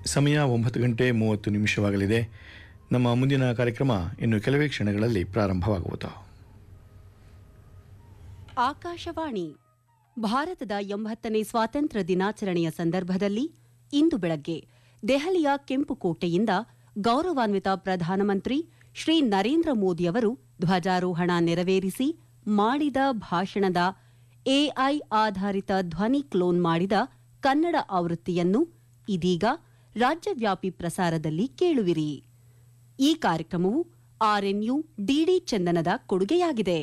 ಸಮಯ ಒಂಬತ್ತು ಗಂಟೆ ಮೂವತ್ತು ನಿಮಿಷವಾಗಲಿದೆ ನಮ್ಮ ಮುಂದಿನ ಕಾರ್ಯಕ್ರಮ ಇನ್ನು ಕೆಲವೇ ಕ್ಷಣಗಳಲ್ಲಿ ಪ್ರಾರಂಭವಾಗುವುದು ಆಕಾಶವಾಣಿ ಭಾರತದ ಎಂಬತ್ತನೇ ಸ್ವಾತಂತ್ರ್ಯ ದಿನಾಚರಣೆಯ ಸಂದರ್ಭದಲ್ಲಿ ಇಂದು ಬೆಳಗ್ಗೆ ದೆಹಲಿಯ ಕೆಂಪುಕೋಟೆಯಿಂದ ಗೌರವಾನ್ವಿತ ಪ್ರಧಾನಮಂತ್ರಿ ಶ್ರೀ ನರೇಂದ್ರ ಮೋದಿಯವರು ಧ್ವಜಾರೋಹಣ ನೆರವೇರಿಸಿ ಮಾಡಿದ ಭಾಷಣದ ಎಐ ಆಧಾರಿತ ಧ್ವನಿ ಕ್ಲೋನ್ ಮಾಡಿದ ಕನ್ನಡ ಆವೃತ್ತಿಯನ್ನು ಇದೀಗ ರಾಜ್ಯವ್ಯಾಪಿ ಪ್ರಸಾರದಲ್ಲಿ ಕೇಳುವಿರಿ ಈ ಕಾರ್ಯಕ್ರಮವು ಆರ್ಎನ್ಯು ಡಿಡಿ ಚಂದನದ ಕೊಡುಗೆಯಾಗಿದೆ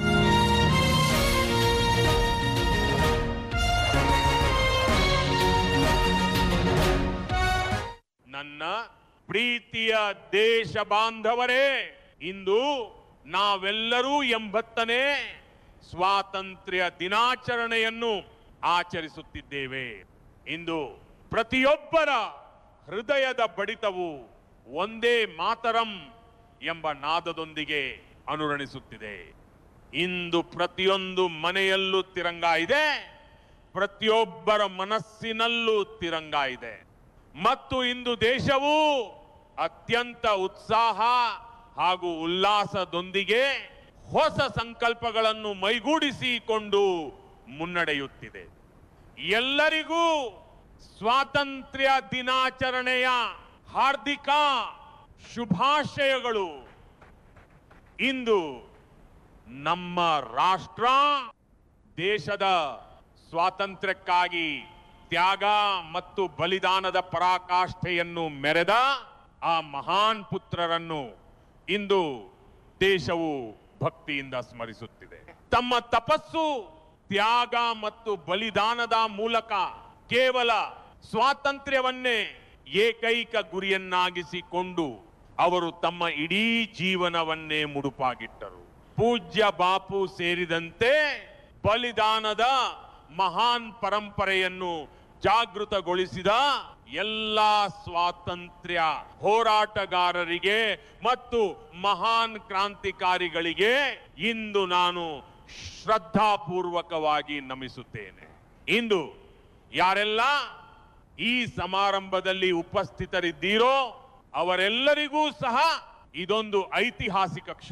ನನ್ನ ಪ್ರೀತಿಯ ದೇಶ ಬಾಂಧವರೇ ಇಂದು ನಾವೆಲ್ಲರೂ ಎಂಬತ್ತನೇ ಸ್ವಾತಂತ್ರ್ಯ ದಿನಾಚರಣೆಯನ್ನು ಆಚರಿಸುತ್ತಿದ್ದೇವೆ ಇಂದು ಪ್ರತಿಯೊಬ್ಬರ ಹೃದಯದ ಬಡಿತವು ಒಂದೇ ಮಾತರಂ ಎಂಬ ನಾದದೊಂದಿಗೆ ಅನುರಣಿಸುತ್ತಿದೆ ಇಂದು ಪ್ರತಿಯೊಂದು ಮನೆಯಲ್ಲೂ ತಿರಂಗ ಇದೆ ಪ್ರತಿಯೊಬ್ಬರ ಮನಸ್ಸಿನಲ್ಲೂ ತಿರಂಗ ಇದೆ ಮತ್ತು ಇಂದು ದೇಶವು ಅತ್ಯಂತ ಉತ್ಸಾಹ ಹಾಗೂ ಉಲ್ಲಾಸದೊಂದಿಗೆ ಹೊಸ ಸಂಕಲ್ಪಗಳನ್ನು ಮೈಗೂಡಿಸಿಕೊಂಡು ಮುನ್ನಡೆಯುತ್ತಿದೆ ಎಲ್ಲರಿಗೂ ಸ್ವಾತಂತ್ರ್ಯ ದಿನಾಚರಣೆಯ ಹಾರ್ದಿಕ ಶುಭಾಶಯಗಳು ಇಂದು ನಮ್ಮ ರಾಷ್ಟ್ರ ದೇಶದ ಸ್ವಾತಂತ್ರ್ಯಕ್ಕಾಗಿ ತ್ಯಾಗ ಮತ್ತು ಬಲಿದಾನದ ಪರಾಕಾಷ್ಠೆಯನ್ನು ಮೆರೆದ ಆ ಮಹಾನ್ ಪುತ್ರರನ್ನು ಇಂದು ದೇಶವು ಭಕ್ತಿಯಿಂದ ಸ್ಮರಿಸುತ್ತಿದೆ ತಮ್ಮ ತಪಸ್ಸು ತ್ಯಾಗ ಮತ್ತು ಬಲಿದಾನದ ಮೂಲಕ ಕೇವಲ ಸ್ವಾತಂತ್ರ್ಯವನ್ನೇ ಏಕೈಕ ಗುರಿಯನ್ನಾಗಿಸಿಕೊಂಡು ಅವರು ತಮ್ಮ ಇಡೀ ಜೀವನವನ್ನೇ ಮುಡುಪಾಗಿಟ್ಟರು ಪೂಜ್ಯ ಬಾಪು ಸೇರಿದಂತೆ ಬಲಿದಾನದ ಮಹಾನ್ ಪರಂಪರೆಯನ್ನು ಜಾಗೃತಗೊಳಿಸಿದ ಎಲ್ಲ ಸ್ವಾತಂತ್ರ್ಯ ಹೋರಾಟಗಾರರಿಗೆ ಮತ್ತು ಮಹಾನ್ ಕ್ರಾಂತಿಕಾರಿಗಳಿಗೆ ಇಂದು ನಾನು ಶ್ರದ್ಧಾಪೂರ್ವಕವಾಗಿ ನಮಿಸುತ್ತೇನೆ ಇಂದು ಯಾರೆಲ್ಲ ಈ ಸಮಾರಂಭದಲ್ಲಿ ಉಪಸ್ಥಿತರಿದ್ದೀರೋ ಅವರೆಲ್ಲರಿಗೂ ಸಹ ಇದೊಂದು ಐತಿಹಾಸಿಕ ಕ್ಷಣ